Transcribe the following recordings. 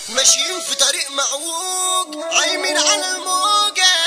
ماشيين في طريق معوج عايمين على الموجة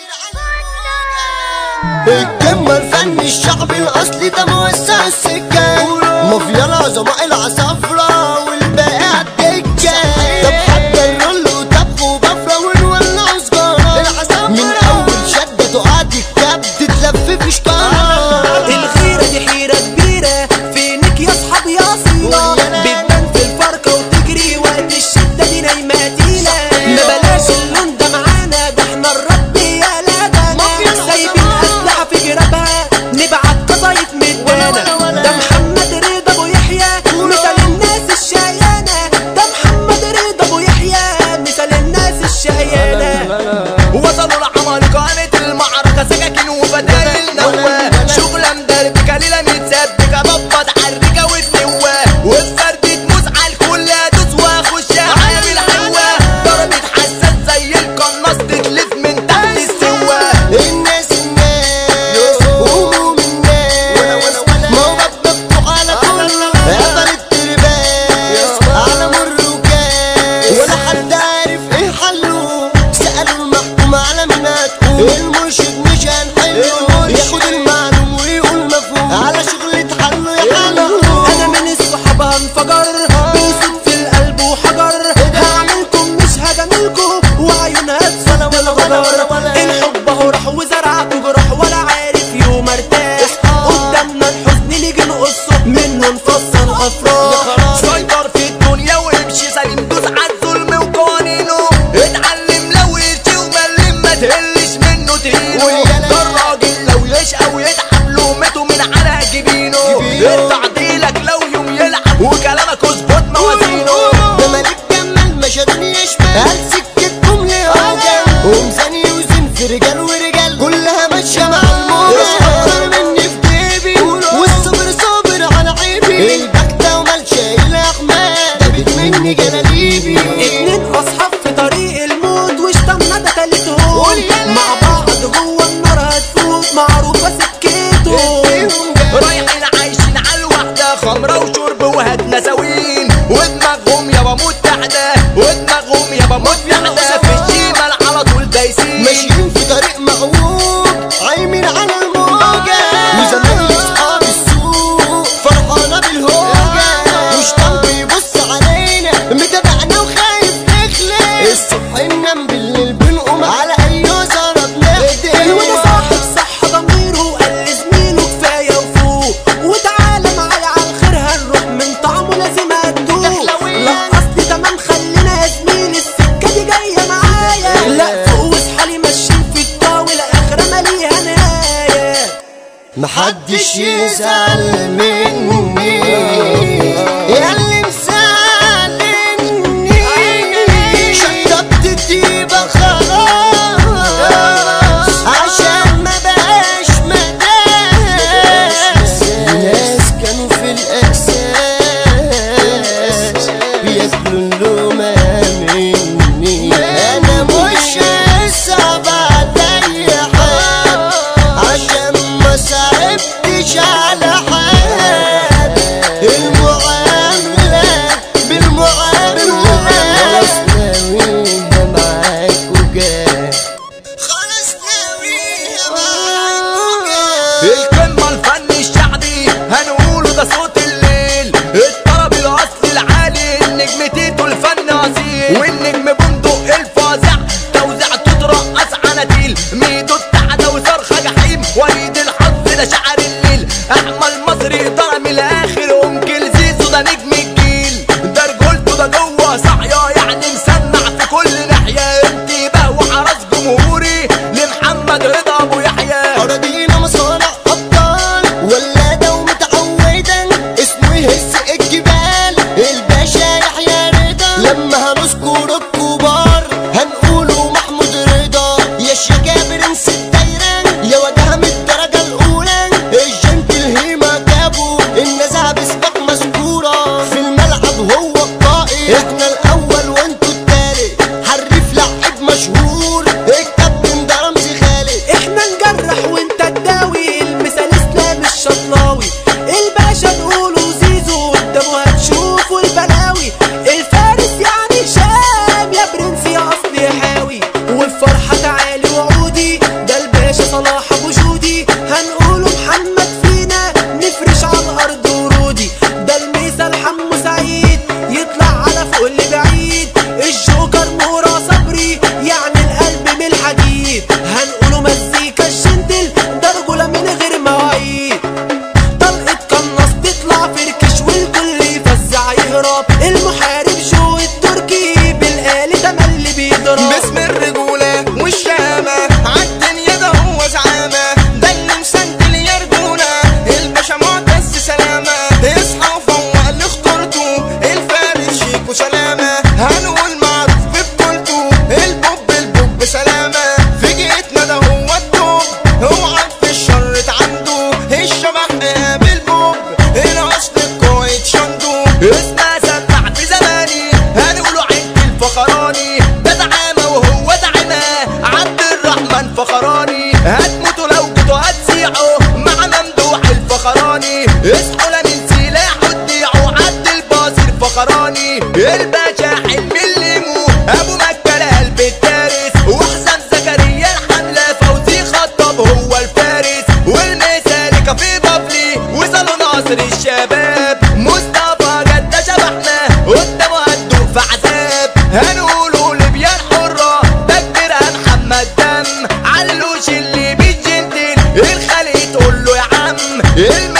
الكلمة الفن الشعبي الأصلي ده موسع السكة مافيا العظماء العصافرة والباقي عالدكة طب حتى الرول وتب وبفرة ونولع سجارة من أول شدة تقعد الكب تتلف في شطارة الغيرة دي حيرة كبيرة فينك يا اصحاب يا صيلة بتبان في الفرقة وتجري وقت الشدة دي نايمة تقيلة ما بلاش اللون ده معانا ده احنا الرب يا لبنا سايبين أسلحة في جرابها نبعت قصايد مدانا ده محمد رضا أبو يحيى مثال الناس الشقيانة ده محمد رضا أبو يحيى مثال الناس الشقيانة وصلوا العمالقة قامت المعركة سكاكين وبدايل نواه شغلة مدربكة ليلة متسبكة ببط عالرجة والنواه وبفردة موس عالكل ادوس واخش عامل حوا ضربة حساس زي القناص تتلف من تحت السواه الناس الناس هموم الناس ما هو باب مفتوح على كله قفل الترباس على مر وكاس ولا حد عارف ايه حله سألوا المحكوم على مين هتقول المرشد مش هنحله ياخد المعلوم ويقول مفهوم على شغلة حله يحله انا من الصحاب هنفجر بيصيب في القلب وحجر هعملكم مش هجاملكم وعيونها اتسلى ولا غدر الحب اهو راح وزرعته جراح ولا عارف يوم ارتاح قدامنا الحزن نيجي نقصه منه نفصل افراح سيطر في الدنيا وامشي سليم دوس على الظلم وقوانينه اتعلم لو يرشي وملم ما تهلش منه تهينه ويا ده الراجل لو يشقى ويتعب لومته من على جبينه جبينه. ارفع ديلك لو يوم يلعب وكلامك اظبط موازينه ده ملك جمال مشهد يشبه هل سكتكم لهوجة ومزاني يوزن في رجال ورجال كلها ماشية مع الموجة اكتر مني في جيبي والصبر صابر على عيبي البكتة ومال شايل احمد جابت مني جلاليبي اتنين اصحاب في طريق الموت واشتمنا ده تالتهم مع بعض جوه النار هتفوت معروفة سكتهم رايحين عايشين على الوحدة خمرة وشرب وهات نساوين ودماغهم يابا متحدة ودماغهم يابا متحدة في الشمال على طول دايسين ماشيين في طريق معوج عايمين على الموجة وزمان اصحاب السوق فرحانة بالهوجة وشطان بيبص علينا متابعنا وخايف نخلص الصبح ننام بالليل بنقوم على اي زرب وده نهدي صاحب صح ضميره قال لزميله كفايه وفوق وتعالى معايا على الخير هنروح من طعمه لازم هتدوق دخلوية. لقصني تمام خلينا يا زميلي السكه دي جايه معايا لا فوق واصحالي ماشيين في الطاوله اخره ماليها نهايه محدش يزعل مني يا اللي مسالني شطبت الديبة خلاص عشان ما بقاش مداس ناس كانوا في الأساس بياكلوا اللومة مني أنا مش هصعب عليا حد عشان ما صعبتش على حد المعاملة بالمعاملة خلاص ناويها معاك وجاي خلاص ناويها معاك وجاي القمة الفن الشعبي هنقوله ده صوت الليل الطرب الاصلي العالي النجم تيتو الفن اصيل والنجم بندق الفظيع توزيعته ترقص عناتيل ميدو التعدى وصرخة جحيم وليد الحظ ده شعر الليل احمد مصري ضرب الاخر ام كلزيزو ده نجم الجيل ده رجولته ده جوه صحيا يعني مسمع في كل ناحية انتباه وحرس جمهوري لمحمد رضا ابو يحيى أراضينا مصانع أبطال ولادة ومتعودة اسمه يهز الجبال الباشا يحيى رضا لما هنذكر الكبار هنقوله محمود رضا يا شيكا برنس الدايرة يا وجهه من الدرجة الأولى الجنت الهيمة جابوا النزعة بسباق مذكورة في الملعب هو القائد احنا الأول وانتوا التالت حريف لعيب مشهور الكابتن ده رمزي خالد احنا نجرح وانت تداوي المثال اسلام الشطلاوي الباشا نقوله زيزو قدامه هتشوفوا البلاوي الفارس يعني شاب فخراني ده زعامة وهو زعامة عبد الرحمن فخراني هتموتوا لو جيتوا هتسيعوا مع ممدوح الفخراني اصحوا لا من سلاحه تضيعوا عبد الباصر فخراني الباشا حلمي الليمو ابو مكة قلب الدارس وحسن زكريا الحملة فوزي خطاب هو الفارس والمسالكة في بابلي وصالون ناصر الشباب مصطفى جدة شبحنا قدامه هتدوق في عذاب هنقوله لبيان حرة تكبيرها محمد دم علوش اللي بالجنتل الخلق تقول له يا عم الم